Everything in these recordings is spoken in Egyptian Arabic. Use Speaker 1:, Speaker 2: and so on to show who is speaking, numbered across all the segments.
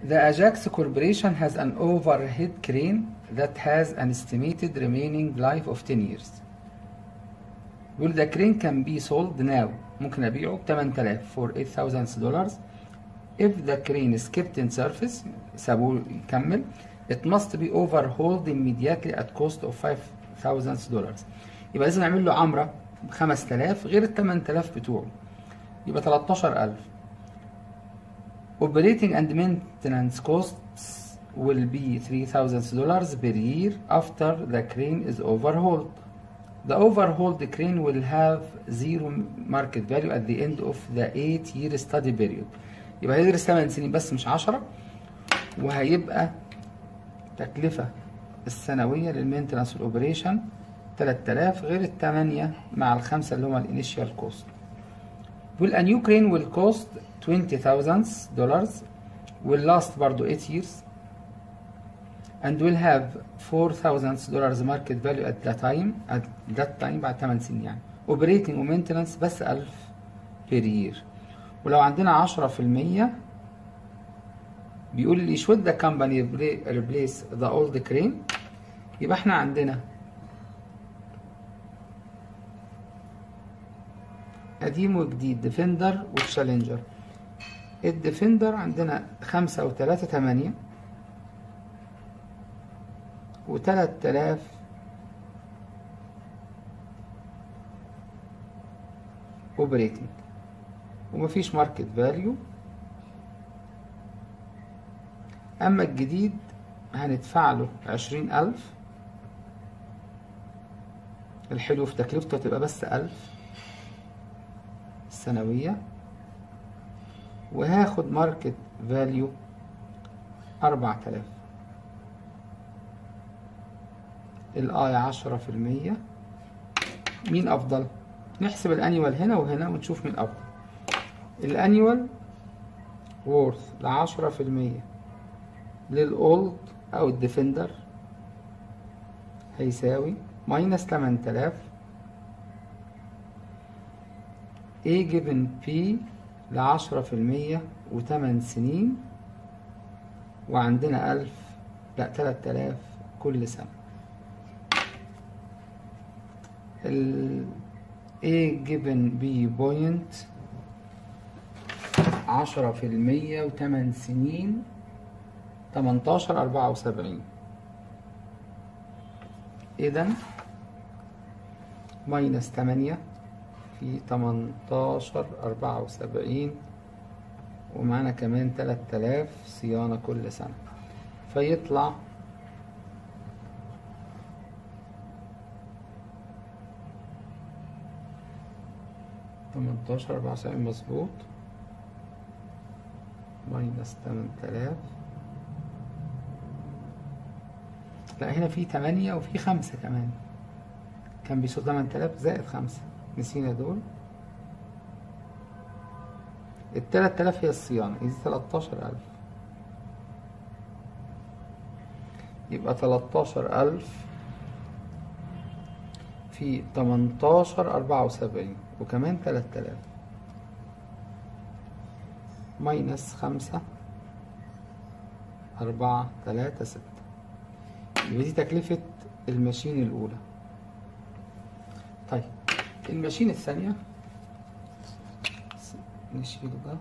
Speaker 1: The Ajax Corporation has an overhead crane that has an estimated remaining life of 10 years. Will the crane can be sold now ممكن أبيعه ب 8000 for 8000 dollars if the crane is kept in service سابوه يكمل it must be overhauled immediately at cost of 5000 dollars يبقى لازم نعمل له عمرة ب 5000 غير ال 8000 بتوعه يبقى 13000 Operating and maintenance costs will be $3,000 per year after the crane is overhauled. The overhauled crane will have zero market value at the end of the 8 year study period. يبقى هيدرس 8 سنين بس مش 10 وهيبقى تكلفة السنوية للمينتنس والاوبريشن 3000 غير الثمانية مع الخمسة اللي هما الانيشال كوست. Will a new crane will cost $20,000 will last برضو 8 years and will have $4,000 market value at that time at that time بعد 8 سنين يعني operating و maintenance بس 1000 per year ولو عندنا 10% بيقول لي should the company replace the old crane يبقى احنا عندنا قديم وجديد ديفندر وتشالنجر الديفندر عندنا خمسة وتلاتة تمانية وتلات تلاف اوبريتنج ومفيش ماركت فاليو اما الجديد هندفع له عشرين الف الحلو في تكلفته هتبقى بس الف السنوية وهاخد ماركت فاليو أربعة آلاف الآي عشرة في المية مين أفضل؟ نحسب الأنيوال هنا وهنا ونشوف مين أفضل الأنيوال وورث لعشرة في المية للأولد أو الديفندر هيساوي ماينس تمن تلاف A given P لعشرة في المية وتمن سنين وعندنا ألف لأ تلات آلاف كل سنة ال A given B point عشرة في المية وتمن سنين تمنتاشر أربعة وسبعين إذا ماينس تمانية في تمنتاشر أربعة وسبعين ومعانا كمان تلات آلاف صيانة كل سنة فيطلع تمنتاشر أربعة وسبعين مظبوط ماينس تمن آلاف لا هنا في تمانية وفي خمسة كمان كان بيصير تمن آلاف زائد خمسة نسينا دول التلات آلاف هي الصيانة دي تلاتاشر ألف يبقى تلاتاشر ألف في تمنتاشر أربعة وسبعين وكمان تلات آلاف ماينس خمسة أربعة تلاتة ستة يبقى دي تكلفة الماشين الأولى طيب الماشين الثانية نشيل ده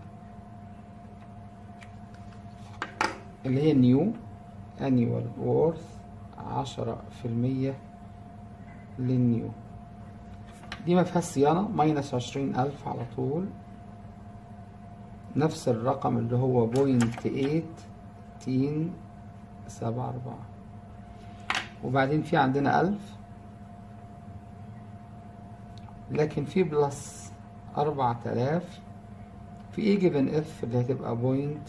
Speaker 1: اللي هي نيو annual worth عشرة في المية للنيو دي ما فيهاش صيانة ماينس عشرين ألف على طول نفس الرقم اللي هو بوينت ايت تين سبعة أربعة وبعدين في عندنا ألف لكن في بلس أربعة آلاف في اي جيفن اف اللي هتبقى بوينت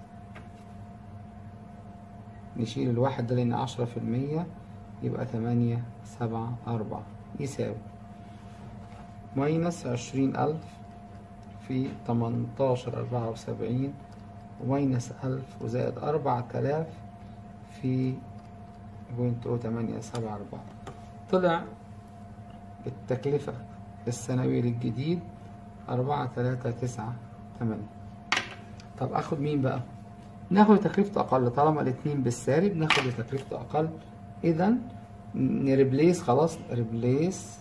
Speaker 1: نشيل الواحد ده لأن عشرة في المية يبقى تمانية سبعة أربعة يساوي ماينس عشرين ألف في تمنتاشر أربعة وسبعين وماينس ألف وزائد أربعة آلاف في بوينت أو تمانية سبعة أربعة طلع التكلفة السنوية للجديد أربعة تلاتة تسعة تمانية طب أخد مين بقى؟ ناخد تكلفته أقل طالما الاتنين بالسالب ناخد تكلفته أقل إذا نريبليس خلاص ريبليس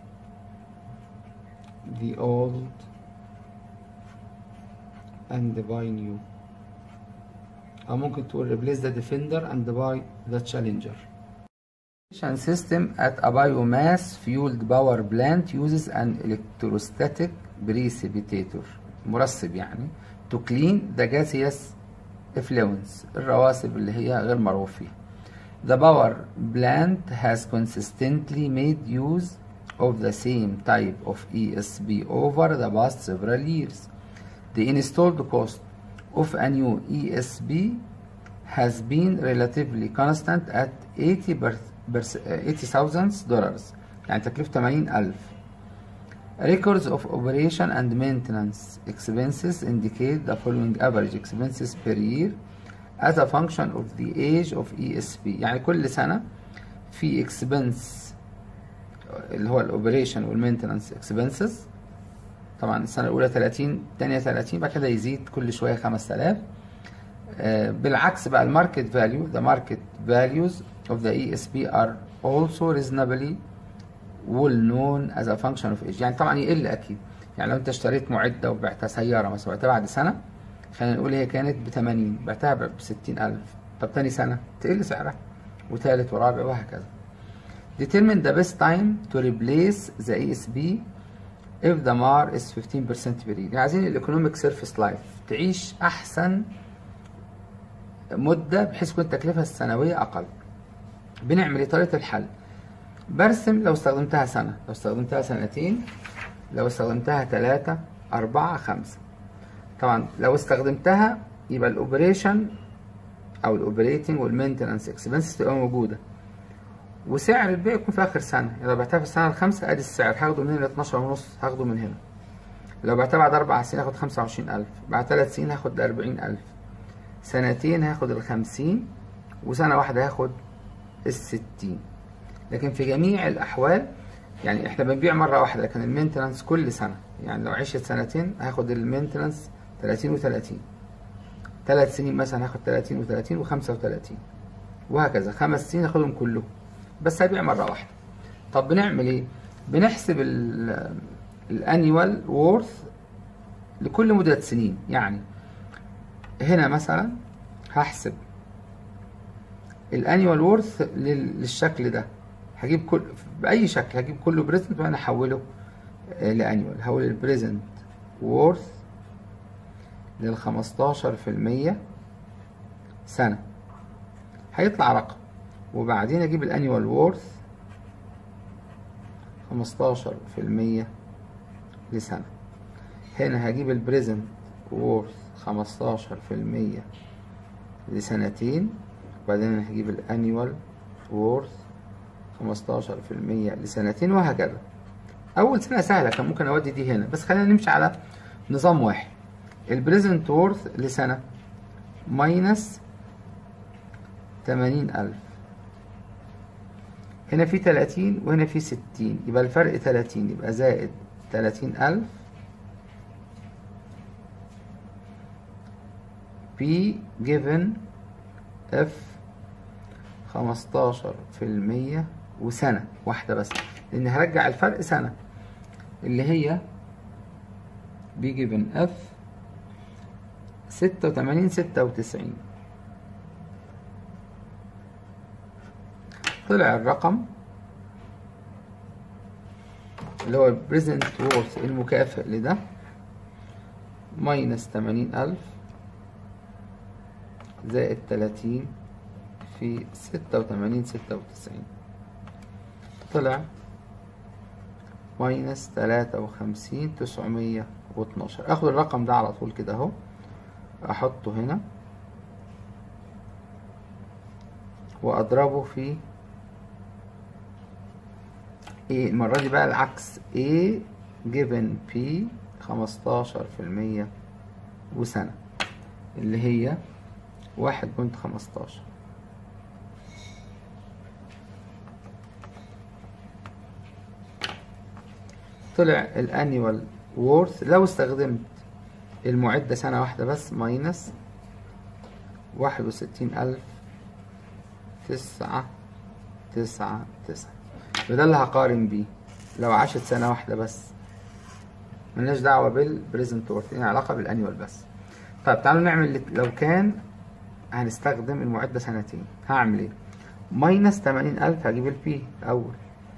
Speaker 1: the old and buy new أو ممكن تقول replace the defender and buy the challenger system at a biomass fueled power plant uses an electrostatic precipitator مرسب يعني to clean the gaseous effluents الرواسب اللي هي غير مرغوب فيها The power plant has consistently made use of the same type of ESP over the past several years. The installed cost of a new ESP has been relatively constant at 80 $80,000 dollars يعني تكلفة 80000 Records of operation and maintenance expenses indicate the following average expenses per year as a function of the age of ESP يعني كل سنة في expense اللي هو الاوبريشن والمينتنانس اكسبنسز طبعا السنة الأولى 30 الثانية 30 بعد كده يزيد كل شوية 5000 آه بالعكس بقى الماركت فاليو the market values of the ESP are also reasonably well known as a function of age يعني طبعا يقل أكيد يعني لو أنت اشتريت معدة وبعتها سيارة مثلا بعتها بعد سنة خلينا نقول هي كانت ب 80 بعتها ب 60000 طب تاني سنة تقل سعرها وتالت ورابع وهكذا determine the best time to replace the ESP if the MAR is 15% per year يعني عايزين الايكونوميك سيرفيس لايف تعيش احسن مدة بحيث تكون التكلفة السنوية اقل بنعمل طريقة الحل برسم لو استخدمتها سنة لو استخدمتها سنتين لو استخدمتها ثلاثة أربعة خمسة طبعا لو استخدمتها يبقى الاوبريشن او الاوبريتنج والمينتنانس اكسبنسز تبقى موجوده وسعر البيع يكون في اخر سنه يعني لو بعتها في السنه الخامسه ادي السعر هاخده من هنا ل 12 ونص هاخده من هنا لو بعتها بعد اربع سنين هاخد 25000 بعد ثلاث سنين هاخد 40000 سنتين هاخد ال 50 وسنه واحده هاخد ال 60 لكن في جميع الاحوال يعني احنا بنبيع مره واحده لكن المينتنانس كل سنه يعني لو عشت سنتين هاخد المينتنانس 30 و30 ثلاث سنين مثلا هاخد 30 و30 و35 وهكذا خمس سنين هاخدهم كلهم بس هبيع مره واحده طب بنعمل ايه بنحسب الانيوال وورث لكل مدة سنين يعني هنا مثلا هحسب الانيوال وورث للشكل ده هجيب كل باي شكل هجيب كله بريزنت وانا احوله لانيوال هقول البريزنت وورث لل 15% سنة هيطلع رقم وبعدين اجيب الانيوال وورث 15% لسنة هنا هجيب البريزنت وورث 15% لسنتين وبعدين هجيب الانيوال وورث 15% لسنتين وهكذا اول سنة سهلة كان ممكن اودي دي هنا بس خلينا نمشي على نظام واحد البريزنت وورث لسنة ماينس تمانين ألف هنا في تلاتين وهنا في ستين يبقى الفرق تلاتين يبقى زائد تلاتين ألف بي جيفن اف خمستاشر في المية وسنة واحدة بس لأن هرجع الفرق سنة اللي هي بي جيفن اف ستة وتمانين ستة وتسعين طلع الرقم اللي هو البريزنت وورث المكافئ لده ماينس تمانين ألف زائد تلاتين في ستة وتمانين ستة وتسعين طلع ماينس تلاتة وخمسين تسعمية واتناشر اخد الرقم ده على طول كده اهو احطه هنا واضربه في ايه المرة دي بقى العكس A given P خمستاشر في المية وسنة اللي هي واحد بنت خمستاشر طلع الانيوال وورث لو استخدمت المعدة سنة واحدة بس ماينس واحد وستين ألف تسعة تسعة تسعة وده اللي هقارن بيه لو عاشت سنة واحدة بس ملناش دعوة بالبريزنت وورث لينا علاقة بالأنيوال بس طيب تعالوا نعمل لو كان هنستخدم المعدة سنتين هعمل ايه ماينس تمانين ألف هجيب البي أول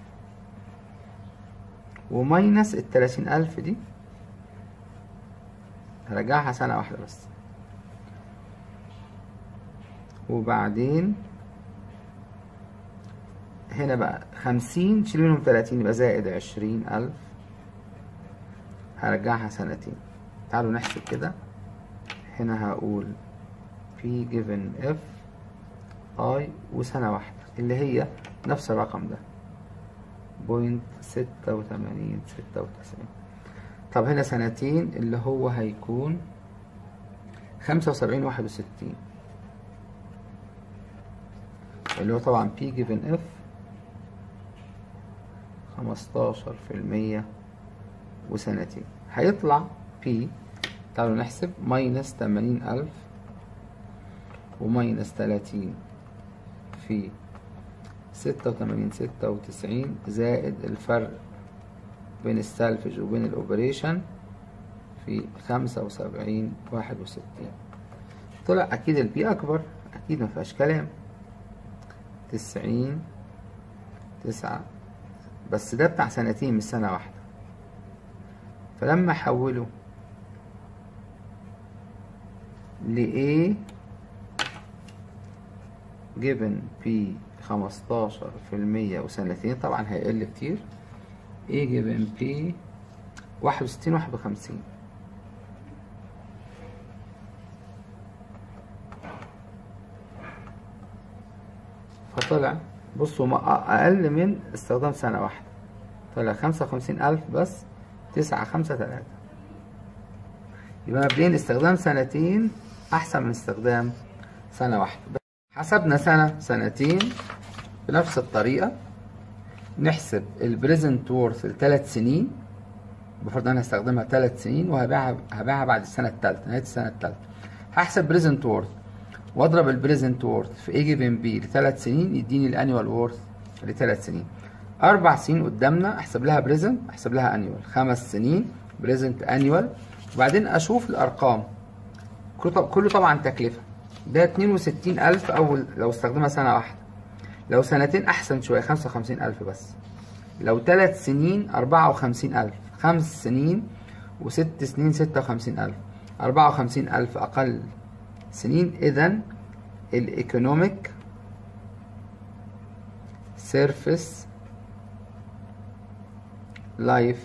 Speaker 1: وماينس التلاتين ألف دي هرجعها سنة واحدة بس وبعدين هنا بقى خمسين شيل منهم تلاتين يبقى زائد عشرين ألف هرجعها سنتين تعالوا نحسب كده هنا هقول P given F I وسنة واحدة اللي هي نفس الرقم ده بوينت ستة وتمانين ستة وتسعين طب هنا سنتين اللي هو هيكون خمسة وسبعين واحد وستين اللي هو طبعا P given F خمستاشر في المية وسنتين هيطلع P تعالوا نحسب ماينس تمانين ألف وماينس تلاتين في ستة وتمانين ستة وتسعين زائد الفرق بين السالفج وبين الأوبريشن في خمسة وسبعين واحد وستين طلع أكيد البي أكبر أكيد مفيهاش كلام تسعين تسعة بس ده بتاع سنتين مش سنة واحدة فلما أحوله ل A given P خمستاشر في المية وسنتين طبعا هيقل كتير A given P واحد وستين واحد وخمسين فطلع بصوا ما أقل من استخدام سنة واحدة طلع خمسة وخمسين ألف بس تسعة خمسة تلاتة يبقى مبدئيا استخدام سنتين أحسن من استخدام سنة واحدة حسبنا سنة سنتين بنفس الطريقة نحسب البريزنت وورث لثلاث سنين بفرض انا هستخدمها ثلاث سنين وهبيعها هبيعها بعد السنة الثالثة نهاية السنة الثالثة هحسب بريزنت وورث واضرب البريزنت وورث في اي جيفن بي لثلاث سنين يديني الانيوال وورث لثلاث سنين اربع سنين قدامنا احسب لها بريزنت احسب لها انيوال خمس سنين بريزنت انيوال وبعدين اشوف الارقام كله كله طبعا تكلفة ده 62000 أول لو استخدمها سنة واحدة لو سنتين أحسن شوية 55000 بس لو ثلاث سنين 54000 خمس سنين وست سنين 56000 54000 أقل سنين إذا الإيكونوميك سيرفيس لايف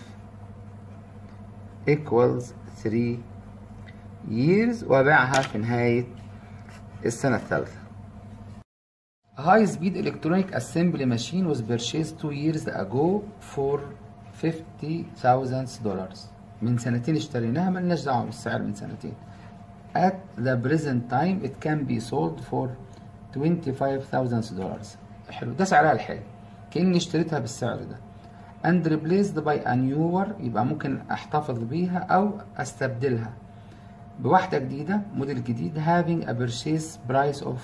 Speaker 1: equals 3 years وبيعها في نهاية السنة الثالثة. A high speed electronic assembly machine was purchased two years ago for 50,000 dollars. من سنتين اشتريناها ملناش دعوة بالسعر من سنتين. At the present time it can be sold for 25,000 dollars. حلو ده سعرها الحالي. كأني اشتريتها بالسعر ده. and replaced by a newer يبقى ممكن احتفظ بيها او استبدلها بواحدة جديدة موديل جديد having a purchase price of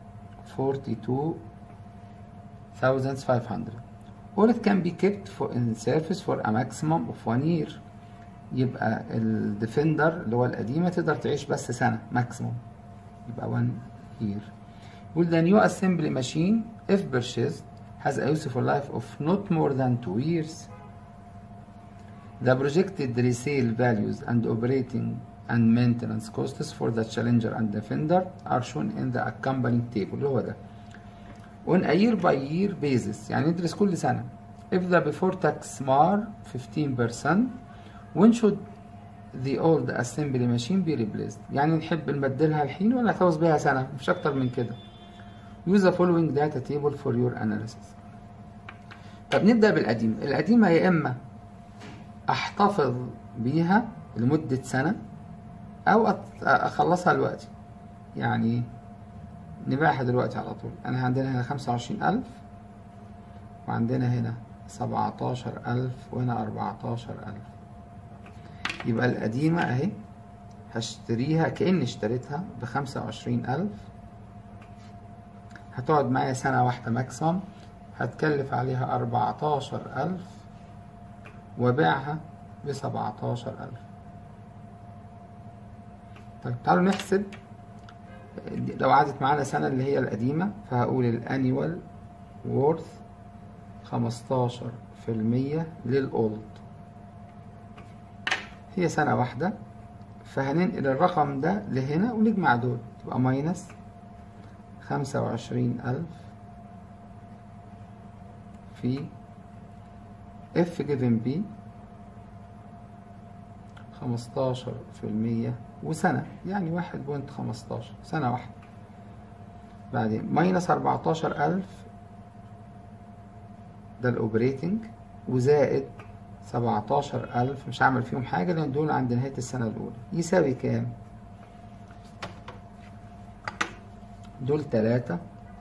Speaker 1: 42,500 or it can be kept for in service for a maximum of one year يبقى الديفندر اللي هو القديمة تقدر تعيش بس سنة maximum يبقى one year will the new assembly machine if purchased has a useful life of not more than two years the projected resale values and operating and maintenance costs for the challenger and defender are shown in the accompanying table اللي هو ده on a year by year basis يعني ندرس كل سنة if the before tax mar 15% when should the old assembly machine be replaced يعني نحب نبدلها الحين ولا نحتفظ بيها سنة مش أكتر من كده use the following data table for your analysis طب نبدأ بالقديم القديمة يا إما أحتفظ بيها لمدة سنة او اخلصها دلوقتي يعني نبيعها دلوقتي على طول انا عندنا هنا خمسة وعشرين الف وعندنا هنا سبعتاشر الف وهنا اربعتاشر الف يبقى القديمة اهي هشتريها كأني اشتريتها بخمسة وعشرين الف هتقعد معايا سنة واحدة ماكسيموم هتكلف عليها أربعتاشر ألف وبيعها بسبعتاشر ألف طيب تعالوا نحسب لو قعدت معانا سنة اللي هي القديمة فهقول الانيوال وورث خمستاشر في المية للأولد هي سنة واحدة فهننقل الرقم ده لهنا ونجمع دول تبقى ماينس خمسة وعشرين ألف في اف جيفن بي خمستاشر في المية وسنة يعني واحد بوينت خمستاشر سنة واحدة بعدين ماينس أربعتاشر ألف ده الأوبريتنج وزائد سبعتاشر ألف مش هعمل فيهم حاجة لأن دول عند نهاية السنة الأولى يساوي كام؟ دول تلاتة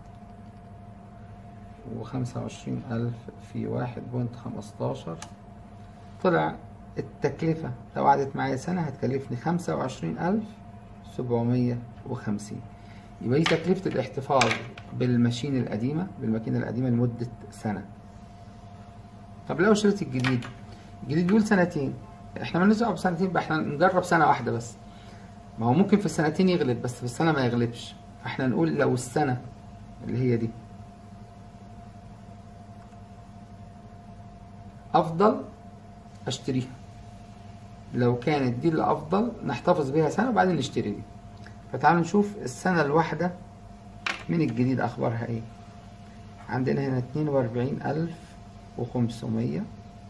Speaker 1: وخمسة وعشرين ألف في واحد بوينت خمستاشر طلع التكلفة لو قعدت معايا سنة هتكلفني خمسة وعشرين ألف سبعمية وخمسين يبقى دي تكلفة الاحتفاظ بالماشين القديمة بالماكينة القديمة لمدة سنة طب لو اشتريت الجديد الجديد بيقول سنتين احنا مالناش دعوة بسنتين بقى احنا نجرب سنة واحدة بس ما هو ممكن في السنتين يغلب بس في السنة ما يغلبش فاحنا نقول لو السنة اللي هي دي أفضل أشتريها لو كانت دي اللي أفضل نحتفظ بيها سنة وبعدين نشتري دي فتعالوا نشوف السنة الواحدة من الجديد أخبارها إيه عندنا هنا اتنين وأربعين ألف وخمسمية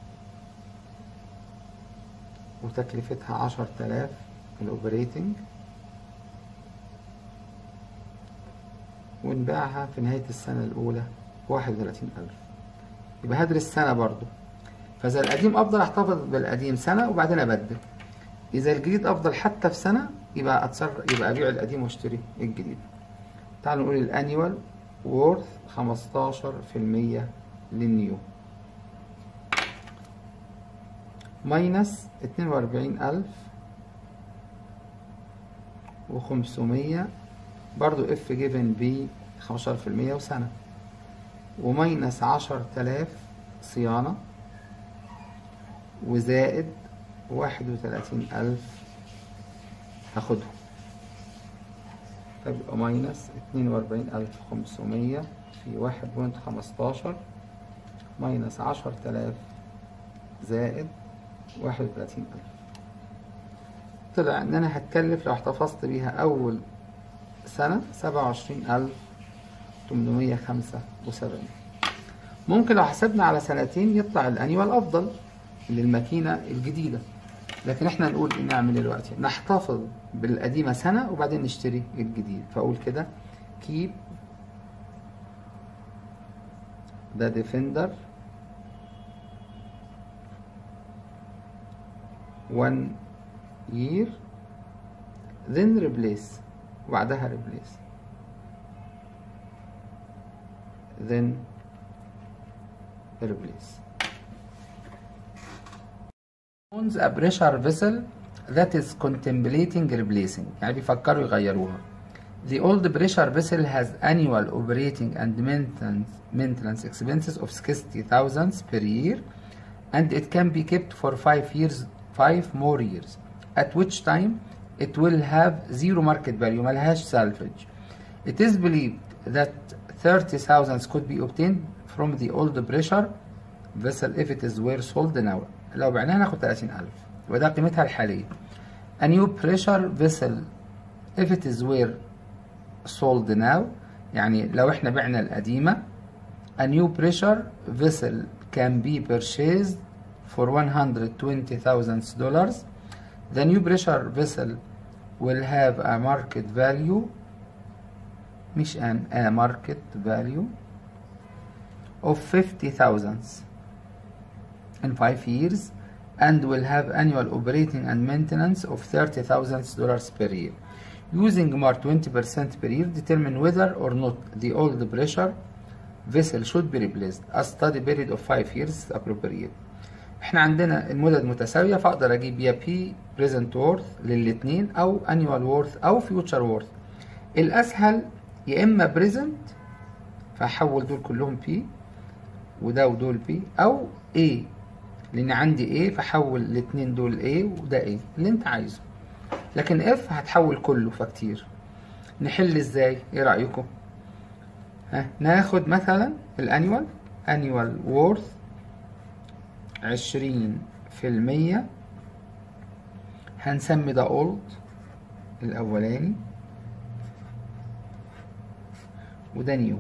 Speaker 1: وتكلفتها عشر تلاف الأوبريتنج ونبيعها في نهاية السنة الأولى بواحد وتلاتين ألف يبقى هدرس سنة برضو فإذا القديم أفضل أحتفظ بالقديم سنة وبعدين أبدل إذا الجديد أفضل حتى في سنة يبقى أتصرف يبقى أبيع القديم وأشتري الجديد تعالوا نقول الأنيوال وورث خمستاشر في المية للنيو ماينس اتنين وأربعين ألف وخمسمية برضو اف جيفن بي خمستاشر في المية وسنة وماينس عشر تلاف صيانة وزائد واحد وتلاتين ألف هاخدهم فيبقى ماينس اتنين وأربعين ألف خمسمية في واحد بوينت خمستاشر ماينس عشر تلاف زائد واحد وتلاتين ألف طلع إن أنا هتكلف لو احتفظت بيها أول سنة سبعة وعشرين ألف تمنمية خمسة وسبعين ممكن لو حسبنا على سنتين يطلع الأنيوال أفضل للماكينة الجديدة لكن احنا نقول ايه نعمل دلوقتي نحتفظ بالقديمة سنة وبعدين نشتري الجديد فأقول كده keep the defender one year then replace وبعدها replace then replace owns a pressure vessel that is contemplating replacing يعني بيفكروا يغيروها The old pressure vessel has annual operating and maintenance, maintenance expenses of 60,000 per year and it can be kept for 5 years 5 more years at which time it will have zero market value ملهاش salvage It is believed that 30,000 could be obtained from the old pressure vessel if it is were sold now لو بعناها ناخد 30000 وده قيمتها الحالية A new pressure vessel if it is were sold now يعني لو احنا بعنا القديمة A new pressure vessel can be purchased for 120,000 dollars The new pressure vessel will have a market value مش an a market value of 50,000 in 5 years and will have annual operating and maintenance of 30,000 dollars per year. Using more 20% per year determine whether or not the old pressure vessel should be replaced. A study period of 5 years is appropriate. احنا عندنا المدد متساوية فاقدر اجيب يا بي present worth للاتنين او annual worth او future worth. الاسهل يا اما present فهحول دول كلهم بي وده ودول بي او A لان عندي A فحول الاتنين دول A وده A اللي انت عايزه لكن F هتحول كله فكتير نحل ازاي ايه رأيكم ها ناخد مثلا الانيوال انيوال وورث عشرين في المية هنسمي ده اولد الاولاني وده نيو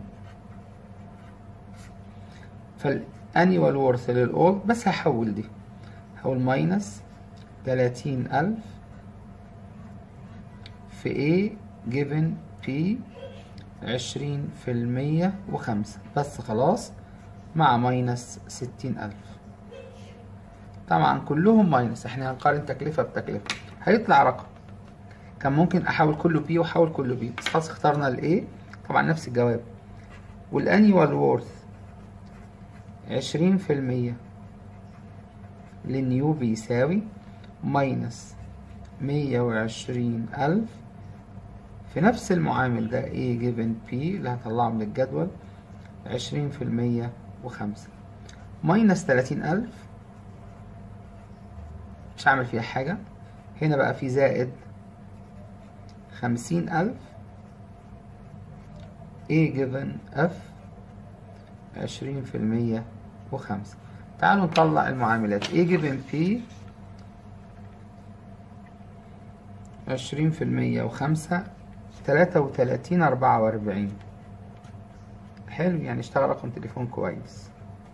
Speaker 1: فالانيوال وورث للاولد بس هحول دي هقول ماينس تلاتين الف في A given P عشرين في المية وخمسة بس خلاص مع ماينس ستين ألف طبعا كلهم ماينس احنا هنقارن تكلفة بتكلفة هيطلع رقم كان ممكن احول كله بي واحول كله بي بس خلاص اخترنا الايه طبعا نفس الجواب والانيوال وورث عشرين في المية للنيو بيساوي ماينس مية وعشرين ألف في نفس المعامل ده A given P اللي هطلعه من الجدول عشرين في المية وخمسة ماينس تلاتين ألف مش هعمل فيها حاجة هنا بقى في زائد خمسين ألف A given F عشرين في المية وخمسة تعالوا نطلع المعاملات A given P عشرين في المية وخمسة تلاتة وتلاتين أربعة وأربعين حلو يعني اشتغل رقم تليفون كويس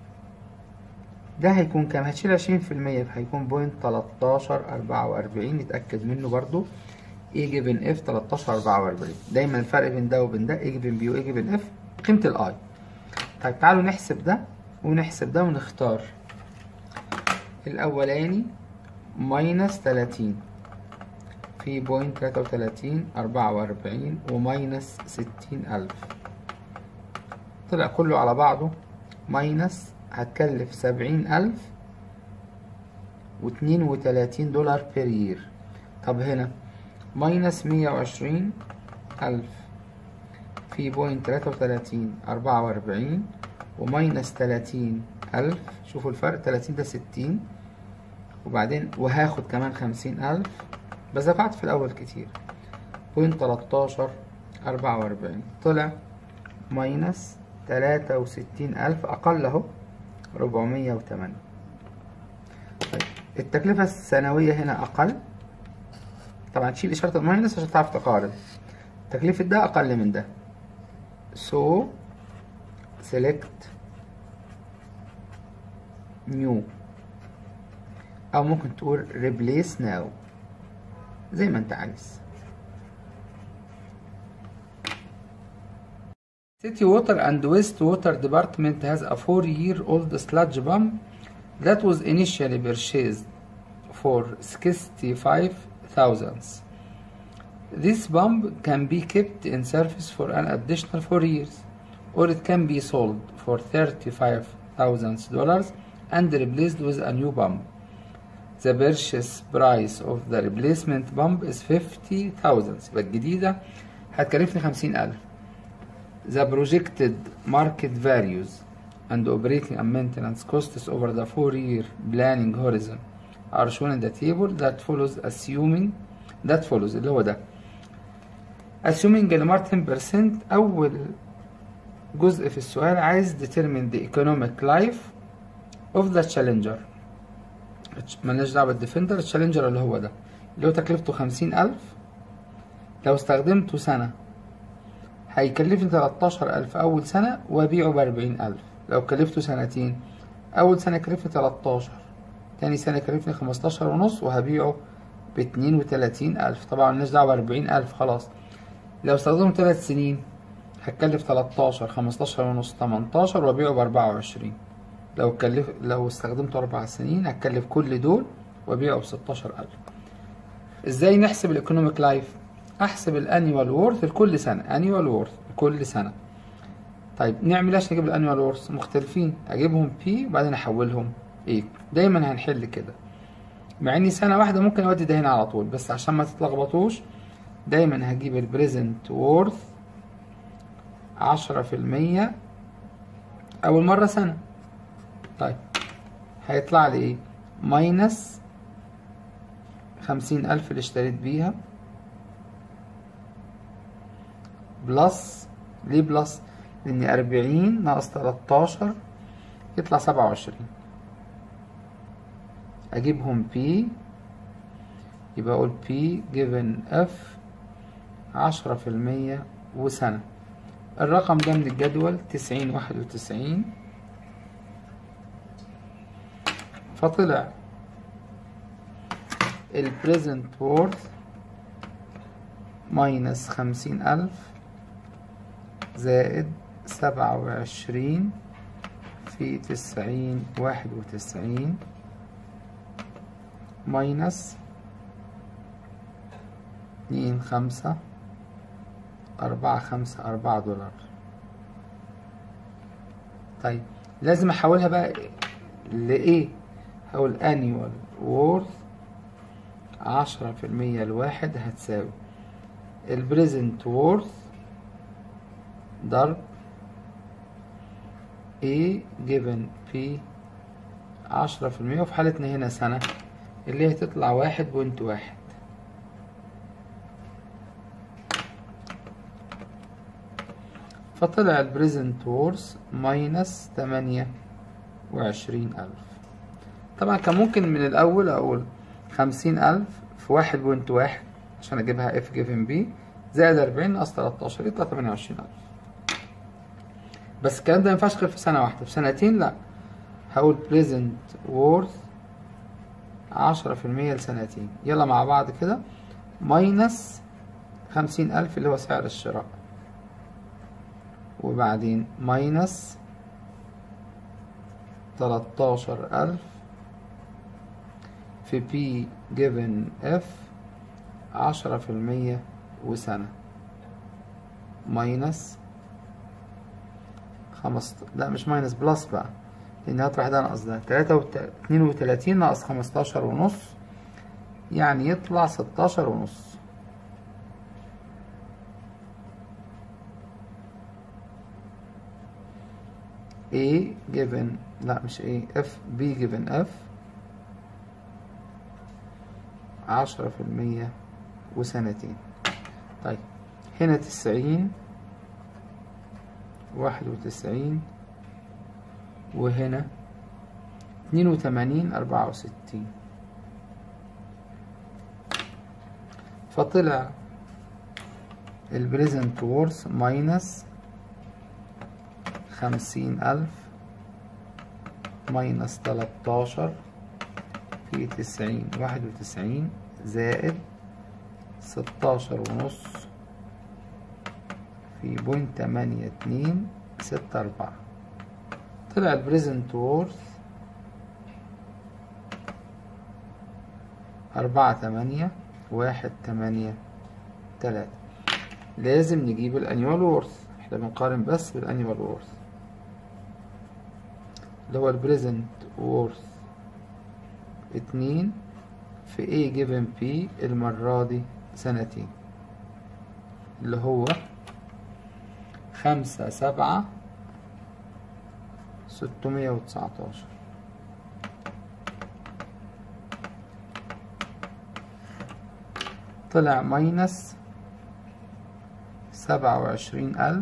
Speaker 1: ده هيكون كام هتشيل عشرين في المية فهيكون بوينت تلاتاشر أربعة وأربعين نتأكد منه برضو A جيفن F تلاتاشر أربعة وأربعين دايما الفرق بين ده وبين ده A جيفن B و A جيفن F قيمة الآي طيب تعالوا نحسب ده ونحسب ده ونختار الأولاني ماينس تلاتين في بوينت تلاتة وتلاتين أربعة وأربعين وماينس ستين ألف طلع كله على بعضه ماينس هتكلف سبعين ألف واتنين وتلاتين دولار بير يير طب هنا ماينس مية وعشرين ألف في بوينت تلاتة وتلاتين أربعة وأربعين وماينس تلاتين ألف شوفوا الفرق تلاتين ده ستين وبعدين وهاخد كمان خمسين ألف بس دفعت في الأول كتير بوينت تلاتاشر أربعة وأربعين طلع ماينس تلاتة وستين ألف أقل أهو ربعمية وتمانية طيب التكلفة السنوية هنا أقل طبعا تشيل إشارة الماينس عشان تعرف تقارن تكلفة ده أقل من ده so select new أو ممكن تقول replace now زي ما انت عايز City Water and Waste Water Department has a four-year-old sludge pump that was initially purchased for 65,000. This pump can be kept in service for an additional four years, or it can be sold for $35,000 and replaced with a new pump. The purchase price of the replacement pump is 50,000 يبقى الجديدة هتكلفني 50,000 The projected market values and operating and maintenance costs over the four-year planning horizon are shown in the table that follows assuming that follows اللي هو ده assuming المار 10% أول جزء في السؤال عايز determine the economic life of the challenger ملناش دعوة بالديفندر التشالنجر اللي هو ده اللي هو تكلفته خمسين ألف لو استخدمته سنة هيكلفني تلاتاشر ألف أول سنة وأبيعه بأربعين ألف لو كلفته سنتين أول سنة يكلفني تلاتاشر تاني سنة يكلفني خمستاشر ونص وهبيعه باتنين وتلاتين ألف طبعا ملناش دعوة بأربعين ألف خلاص لو استخدمه تلات سنين هتكلف تلاتاشر خمستاشر ونص تمنتاشر وأبيعه بأربعة وعشرين لو كلف لو استخدمته أربع سنين هتكلف كل دول وأبيعه بستاشر ألف إزاي نحسب الإيكونوميك لايف؟ أحسب الأنيوال وورث لكل سنة أنيوال وورث لكل سنة طيب نعمل إيه عشان نجيب الأنيوال وورث؟ مختلفين أجيبهم بي وبعدين أحولهم إيه دايما هنحل كده مع إني سنة واحدة ممكن أودي ده هنا على طول بس عشان ما تتلخبطوش دايما هجيب البريزنت وورث عشرة في المية أول مرة سنة طيب هيطلع لي إيه ماينس خمسين ألف اللي اشتريت بيها بلس ليه بلس لأن أربعين ناقص تلاتاشر يطلع سبعة وعشرين أجيبهم بي يبقى أقول بي جيفن اف عشرة في المية وسنة الرقم ده من الجدول تسعين واحد وتسعين فطلع البريزنت وورث ماينس خمسين ألف زائد سبعة وعشرين في تسعين واحد وتسعين ماينس اتنين خمسة أربعة خمسة أربعة دولار طيب لازم أحولها بقى لإيه؟ هقول annual worth عشرة في المية الواحد هتساوي البريزنت وورث ضرب A given P عشرة في المية وفي حالتنا هنا سنة اللي هي تطلع واحد بوينت واحد فطلع البريزنت وورث ماينس تمانية وعشرين ألف طبعا كان ممكن من الأول أقول خمسين ألف في واحد بوينت واحد عشان أجيبها اف جيفن بي زائد أربعين ناقص تلاتاشر يطلع تمانية وعشرين ألف بس الكلام ده مينفعش غير في سنة واحدة في سنتين لأ هقول present worth عشرة في المية لسنتين يلا مع بعض كده ماينس خمسين ألف اللي هو سعر الشراء وبعدين ماينس تلاتاشر ألف في بي given F عشرة في المية وسنة ماينس خمسة لا مش ماينس بلس بقى لأن هطرح ده ناقص ده تلاتة وت... اتنين وتلاتين ناقص خمستاشر ونص يعني يطلع ستاشر ونص A given لا مش A F B given F عشرة في المية وسنتين طيب هنا تسعين واحد وتسعين وهنا اتنين وتمانين أربعة وستين فطلع البريزنت وورث ماينس خمسين ألف ماينس تلاتاشر في تسعين واحد وتسعين زائد ستاشر ونص في بوينت تمانية اتنين ستة أربعة طلع البريزنت وورث أربعة تمانية واحد تمانية تلاتة لازم نجيب الأنيوال وورث احنا بنقارن بس بالأنيوال وورث اللي هو البريزنت وورث اتنين في A given P المرة دي سنتين اللي هو خمسة سبعة ستمية وتسعتاشر طلع ماينس سبعة وعشرين ألف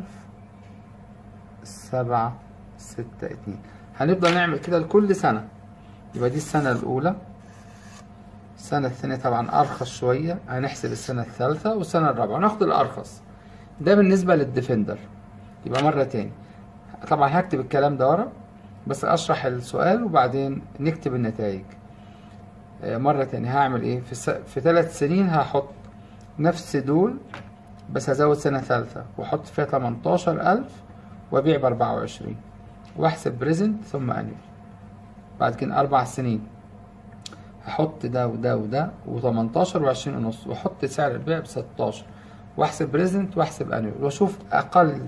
Speaker 1: سبعة ستة اتنين هنفضل نعمل كده لكل سنة يبقى دي السنة الأولى السنة الثانية طبعا أرخص شوية هنحسب السنة الثالثة والسنة الرابعة وناخد الأرخص ده بالنسبة للديفندر يبقى مرة تاني طبعا هكتب الكلام ده ورا بس أشرح السؤال وبعدين نكتب النتائج مرة تاني هعمل ايه في, س... في ثلاث سنين هحط نفس دول بس هزود سنة ثالثة واحط فيها تمنتاشر ألف وابيع بأربعة وعشرين واحسب بريزنت ثم أنيول بعد كده أربع سنين هحط ده وده وده وتمنتاشر وعشرين ونص واحط سعر البيع بستاشر واحسب بريزنت واحسب أنيول واشوف أقل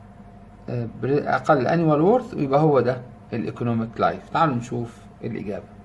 Speaker 1: أقل أنيوال وورث ويبقى هو ده الإيكونوميك لايف تعالوا نشوف الإجابة